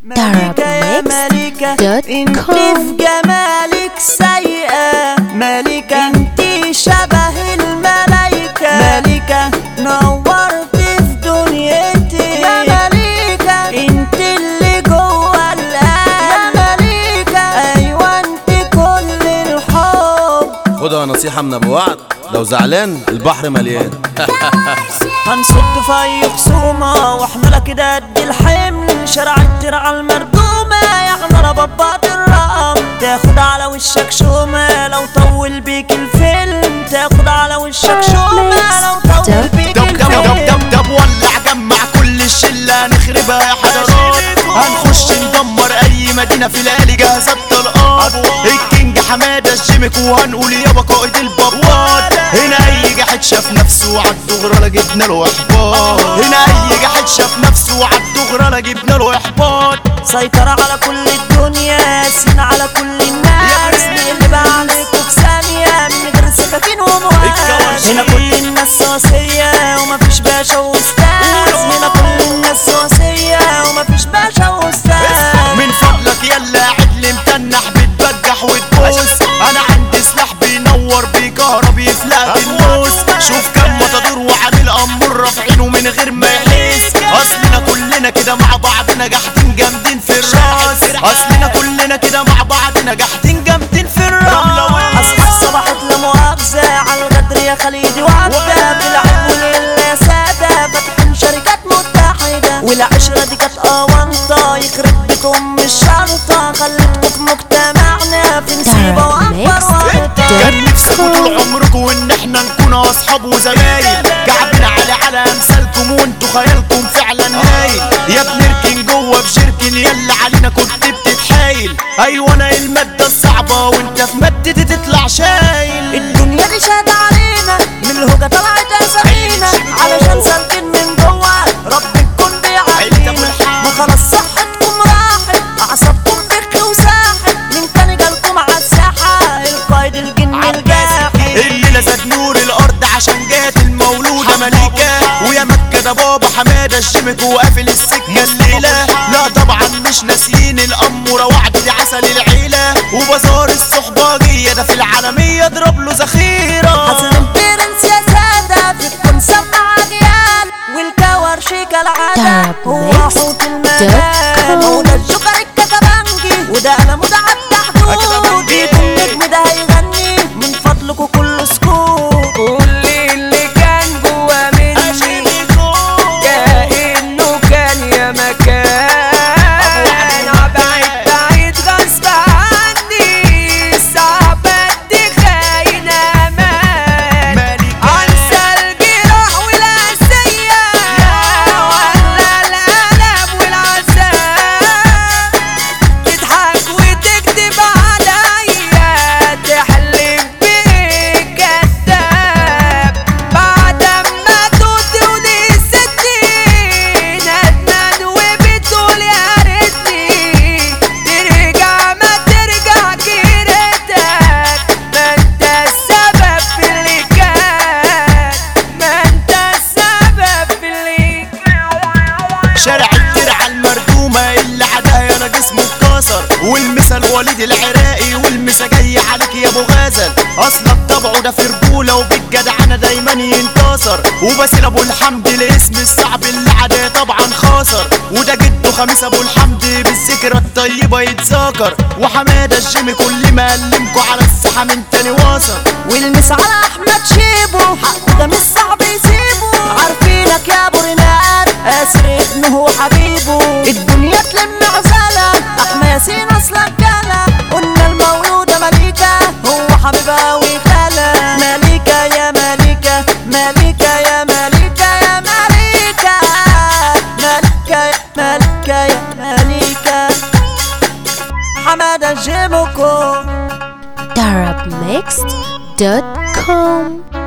ملكة يا ملكة دوت انت كوم. في جمالك سيئة ملكة انت شبه الملايكة ملكة نورت في دنيتي يا ملكة انت اللي جوه القلب يا ملكة ايوه انت كل الحب خدها نصيحة من أبو وعد لو زعلان البحر مليان هنصد في اي خصومة واحنا كده قد الحمل شارع الترعة المردومة يعني انا بباط الرقم تاخد على وشك شومة لو طول بيك الفيلم تاخد على وشك شومة لو طول بيك دب دب دب الفيلم دب دب ولع جمع كل الشلة نخربها يا حضرات هنخش ندمر أي مدينة في ليالي جاهزة الطلقات الكينج حمادة الجيمك وهنقول يابا قائد البابات هنا أي جاحد شاف نفسه وعالدغرة لا جبنا له إحباط هنا أي جاحد شاف نفسه وعالدغرة لا جبنا له إحباط سيطرة على كل الدنيا سين على كل الناس اللي بقى عليكوا في ثانية من غير سكاكين ومواس الكواشي. هنا كل الناس سواسية ومفيش باشا واستاذ هنا كل الناس سواسية ومفيش باشا واستاذ من فضلك يلا عدل متنح بتبجح وتبوس انا عندي سلاح بينور بيكهرب يفلق بالنوس شوف كم متدور وعامل امور رافعينه من غير ما يحس اصلنا كلنا كده مع بعضنا جاحدين جامدين في الراس اصلنا كلنا كده مع بعضنا جاحدين جامدين في الراس أصحى صباحت لا مؤاخذة على الغدر يا خليدي وعبدة بالعيب والقلة يا سادة فاتحين شركات متحدة والعشرة دي كانت أونطة يخرب بيت أم الشرطة خلتكوا في مجتمعنا في نسيبة وأكبر ورطة كان نفسكوا طول عمركم ان احنا نكون اصحاب وزمايل كعبنا على على امثالكم وانتوا خيالكم فعلا هايل يا بنركن جوه بشركن يلا علينا كنت بتتحايل ايوه انا الماده الصعبه وانت في مادتي تطلع شايل الدنيا دي شاد علينا من الهوجة طلعت أسامينا علشان سالكين من جوا رب تكون بيعدينا ما خلاص صحتكم راحت أعصابكم بخ وساحت من تاني جالكم على الساحة القايد الجن الجاحد الليله زاد نور الارض عشان جات المولوده ملكه ويا مكه ده بابا حماده الشمك وقافل السكه الليله لا طبعا مش ناسيين الاموره وعد دي عسل العيله وبازار الصحباجيه ده في العالميه اضرب له ذخيره حسن البرنس يا سادة في الكون سمع أجيال والكورشي كالعادة دهب هو ميكس حوت دوت المجال كوم. هو ده الجوكر الكتبانجي وده قلمه ده عدى حدود ايد النجم ده هيغني من فضلكوا كله سكوت كل اللي كان جوا مني كأنه كان يا مكان ابعد بعيد غصب عني صعب ادي خاين امان انسى الجراح والاسية ولا الالم والعذاب تضحك وتكذب عليا تحلف بيك كذاب بعد ما تقول ستي ندمان وبتقول يا ريتني ترجع ما ترجع كيرتك ما انت السبب في اللي كان ما انت السبب في اللي كان شارع الترعة المردومة اللي عدايا انا جسمه اتكسر والمثل وليد العراقي والمسا جاي عليك يا ابو غازل اصلك طبعه ده في رجولة وبالجدعنة دايما ينتصر وباسل ابو الحمد الاسم الصعب اللي عداه طبعا خاسر وده جده خميس ابو الحمد بالذكرى الطيبة يتذكر وحمادة الجيم كل ما علمكوا على الساحة من تاني واصل والمس على احمد شيبو حقه ده مش صعب يسيبه عارفينك يا ابو رنان اسر ابنه وحبيبه الدنيا تلم عزالة احمى ياسين اصلك جالة قلنا المولودة مليكة هو حبيبها وخالة مليكة يا مليكة مليكة يا مليكة يا مليكة مليكة يا مليكة يا مليكة حمادة جيموكو Darab Mixed dot com